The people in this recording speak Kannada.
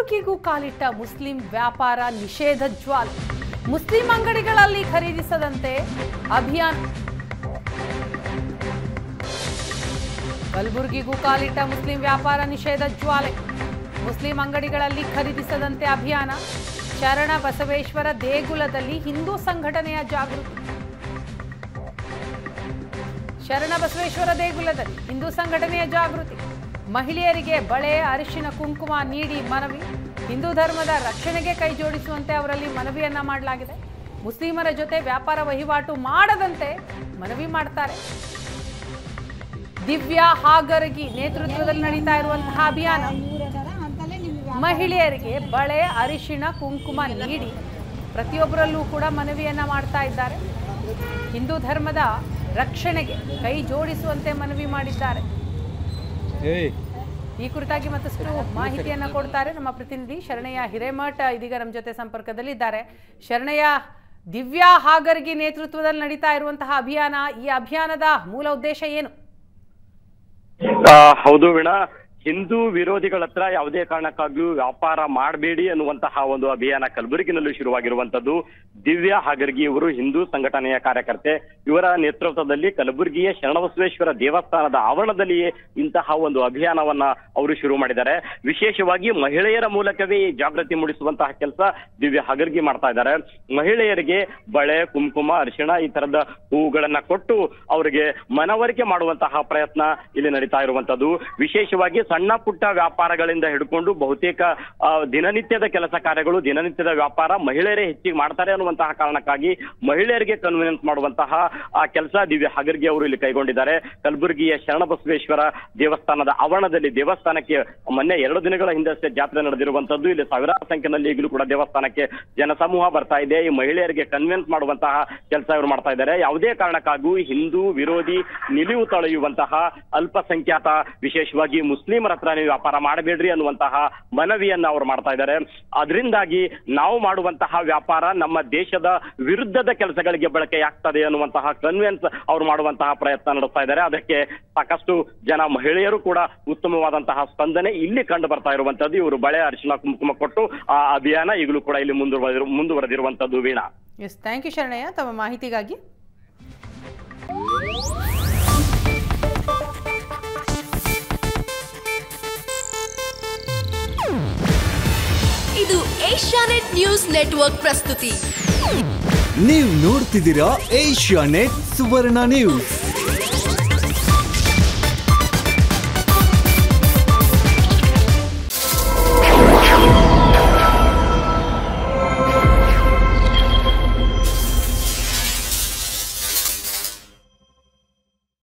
ಕಲಬುರಗಿಗೂ ಕಾಲಿಟ್ಟ ಮುಸ್ಲಿಂ ವ್ಯಾಪಾರ ನಿಷೇಧ ಜ್ವಾಲೆ ಮುಸ್ಲಿಂ ಅಂಗಡಿಗಳಲ್ಲಿ ಖರೀದಿಸದಂತೆ ಅಭಿಯಾನ ಕಲಬುರಗಿಗೂ ಕಾಲಿಟ್ಟ ಮುಸ್ಲಿಂ ವ್ಯಾಪಾರ ನಿಷೇಧ ಜ್ವಾಲೆ ಮುಸ್ಲಿಂ ಅಂಗಡಿಗಳಲ್ಲಿ ಖರೀದಿಸದಂತೆ ಅಭಿಯಾನ ಶರಣ ಬಸವೇಶ್ವರ ದೇಗುಲದಲ್ಲಿ ಹಿಂದೂ ಸಂಘಟನೆಯ ಜಾಗೃತಿ ಶರಣ ಬಸವೇಶ್ವರ ದೇಗುಲದಲ್ಲಿ ಹಿಂದೂ ಸಂಘಟನೆಯ ಜಾಗೃತಿ ಮಹಿಳೆಯರಿಗೆ ಬಳೆ ಅರಿಶಿನ ಕುಂಕುಮ ನೀಡಿ ಮನವಿ ಹಿಂದೂ ಧರ್ಮದ ರಕ್ಷಣೆಗೆ ಕೈ ಜೋಡಿಸುವಂತೆ ಅವರಲ್ಲಿ ಮನವಿಯನ್ನ ಮಾಡಲಾಗಿದೆ ಮುಸ್ಲಿಮರ ಜೊತೆ ವ್ಯಾಪಾರ ವಹಿವಾಟು ಮಾಡದಂತೆ ಮನವಿ ಮಾಡ್ತಾರೆ ದಿವ್ಯಾ ಹಾಗರಗಿ ನೇತೃತ್ವದಲ್ಲಿ ನಡೀತಾ ಇರುವಂತಹ ಅಭಿಯಾನ ಮಹಿಳೆಯರಿಗೆ ಬಳೆ ಅರಿಶಿಣ ಕುಂಕುಮ ನೀಡಿ ಪ್ರತಿಯೊಬ್ಬರಲ್ಲೂ ಕೂಡ ಮನವಿಯನ್ನ ಮಾಡ್ತಾ ಇದ್ದಾರೆ ಹಿಂದೂ ಧರ್ಮದ ರಕ್ಷಣೆಗೆ ಕೈ ಜೋಡಿಸುವಂತೆ ಮನವಿ ಮಾಡಿದ್ದಾರೆ ಈ ಕುರಿತಾಗಿ ಮತ್ತಷ್ಟು ಮಾಹಿತಿಯನ್ನ ಕೊಡ್ತಾರೆ ನಮ್ಮ ಪ್ರತಿನಿಧಿ ಶರಣಯ್ಯ ಹಿರೇಮಠ ಇದೀಗ ನಮ್ಮ ಜೊತೆ ಸಂಪರ್ಕದಲ್ಲಿದ್ದಾರೆ ಶರಣಯ್ಯ ದಿವ್ಯಾ ಹಾಗರ್ಗಿ ನೇತೃತ್ವದಲ್ಲಿ ನಡೀತಾ ಇರುವಂತಹ ಅಭಿಯಾನ ಈ ಅಭಿಯಾನದ ಮೂಲ ಉದ್ದೇಶ ಏನು ಆ, ಹೌದು ವೀಣಾ ಹಿಂದೂ ವಿರೋಧಿಗಳ ಹತ್ರ ಯಾವುದೇ ಕಾರಣಕ್ಕಾಗ್ಲೂ ವ್ಯಾಪಾರ ಮಾಡಬೇಡಿ ಅನ್ನುವಂತಹ ಒಂದು ಅಭಿಯಾನ ಕಲಬುರಗಿನಲ್ಲೂ ಶುರುವಾಗಿರುವಂತದ್ದು ದಿವ್ಯಾ ಹಾಗರ್ಗಿ ಇವರು ಹಿಂದೂ ಸಂಘಟನೆಯ ಕಾರ್ಯಕರ್ತೆ ಇವರ ನೇತೃತ್ವದಲ್ಲಿ ಕಲಬುರಗಿಯ ಶರಣಬಸವೇಶ್ವರ ದೇವಸ್ಥಾನದ ಆವರಣದಲ್ಲಿಯೇ ಇಂತಹ ಒಂದು ಅಭಿಯಾನವನ್ನ ಅವರು ಶುರು ಮಾಡಿದ್ದಾರೆ ವಿಶೇಷವಾಗಿ ಮಹಿಳೆಯರ ಮೂಲಕವೇ ಈ ಜಾಗೃತಿ ಮೂಡಿಸುವಂತಹ ಕೆಲಸ ದಿವ್ಯಾ ಹಾಗರ್ಗಿ ಮಾಡ್ತಾ ಇದ್ದಾರೆ ಮಹಿಳೆಯರಿಗೆ ಬಳೆ ಕುಂಕುಮ ಅರಿಶಿಣ ಈ ತರದ ಹೂಗಳನ್ನ ಕೊಟ್ಟು ಅವರಿಗೆ ಮನವರಿಕೆ ಮಾಡುವಂತಹ ಪ್ರಯತ್ನ ಇಲ್ಲಿ ನಡೀತಾ ಇರುವಂತದ್ದು ವಿಶೇಷವಾಗಿ ಸಣ್ಣ ಪುಟ್ಟ ವ್ಯಾಪಾರಗಳಿಂದ ಹಿಡ್ಕೊಂಡು ಬಹುತೇಕ ಆ, ದಿನನಿತ್ಯದ ಕೆಲಸ ಕಾರ್ಯಗಳು ದಿನನಿತ್ಯದ ವ್ಯಾಪಾರ ಮಹಿಳೆಯರೇ ಹೆಚ್ಚಿಗೆ ಮಾಡ್ತಾರೆ ಅನ್ನುವಂತಹ ಕಾರಣಕ್ಕಾಗಿ ಮಹಿಳೆಯರಿಗೆ ಕನ್ವಿನೆನ್ಸ್ ಮಾಡುವಂತಹ ಆ ಕೆಲಸ ದಿವ್ಯ ಹಗರ್ಗಿ ಅವರು ಇಲ್ಲಿ ಕೈಗೊಂಡಿದ್ದಾರೆ ಕಲಬುರಗಿಯ ಶರಣಬಸವೇಶ್ವರ ದೇವಸ್ಥಾನದ ಆವರಣದಲ್ಲಿ ದೇವಸ್ಥಾನಕ್ಕೆ ಮೊನ್ನೆ ಎರಡು ದಿನಗಳ ಹಿಂದಷ್ಟೇ ಜಾತ್ರೆ ನಡೆದಿರುವಂತದ್ದು ಇಲ್ಲಿ ಸಾವಿರಾರು ಸಂಖ್ಯೆಯಲ್ಲಿ ಈಗಲೂ ಕೂಡ ದೇವಸ್ಥಾನಕ್ಕೆ ಜನಸಮೂಹ ಬರ್ತಾ ಇದೆ ಈ ಮಹಿಳೆಯರಿಗೆ ಕನ್ವಿನ್ಸ್ ಮಾಡುವಂತಹ ಕೆಲಸ ಇವರು ಮಾಡ್ತಾ ಇದ್ದಾರೆ ಯಾವುದೇ ಕಾರಣಕ್ಕಾಗೂ ಹಿಂದೂ ವಿರೋಧಿ ನಿಲುವು ತಳೆಯುವಂತಹ ಅಲ್ಪಸಂಖ್ಯಾತ ವಿಶೇಷವಾಗಿ ಮುಸ್ಲಿಮರ ಹತ್ರ ನೀವು ವ್ಯಾಪಾರ ಮಾಡಬೇಡ್ರಿ ಅನ್ನುವಂತಹ ಮನವಿಯನ್ನ ಅವರು ಮಾಡ್ತಾ ಇದ್ದಾರೆ ಅದರಿಂದಾಗಿ ನಾವು ಮಾಡುವಂತಹ ವ್ಯಾಪಾರ ನಮ್ಮ ದೇಶದ ವಿರುದ್ಧದ ಕೆಲಸಗಳಿಗೆ ಬಳಕೆಯಾಗ್ತದೆ ಅನ್ನುವಂತಹ ಕನ್ವಿನ್ಸ್ ಅವ್ರು ಮಾಡುವಂತಹ ಪ್ರಯತ್ನ ನಡೆಸ್ತಾ ಇದ್ದಾರೆ ಅದಕ್ಕೆ ಸಾಕಷ್ಟು ಜನ ಮಹಿಳೆಯರು ಕೂಡ ಉತ್ತಮವಾದಂತಹ ಸ್ಪಂದನೆ ಇಲ್ಲಿ ಕಂಡು ಬರ್ತಾ ಇರುವಂತದ್ದು ಇವರು ಬಳೆ ಅರಿಶಿನ ಕುಂಕುಮ ಕೊಟ್ಟು ಆ ಅಭಿಯಾನ ಈಗಲೂ ಕೂಡ ಇಲ್ಲಿ ಮುಂದುವರೆದಿರು ಮುಂದುವರೆದಿರುವಂತದ್ದು Veena S thank you Sharanayya ತಮ್ಮ ಮಾಹಿತಿಗಾಗಿ ಇದು ಏಷ್ಯಾನೆಟ್ ನ್ಯೂಸ್ ನೆಟ್ವರ್ಕ್ ಪ್ರಸ್ತುತಿ ನೀವು ನೋಡ್ತಿದ್ದೀರಾ ಏಷ್ಯಾ ನೆಟ್ ಸುವರ್ಣ ನ್ಯೂಸ್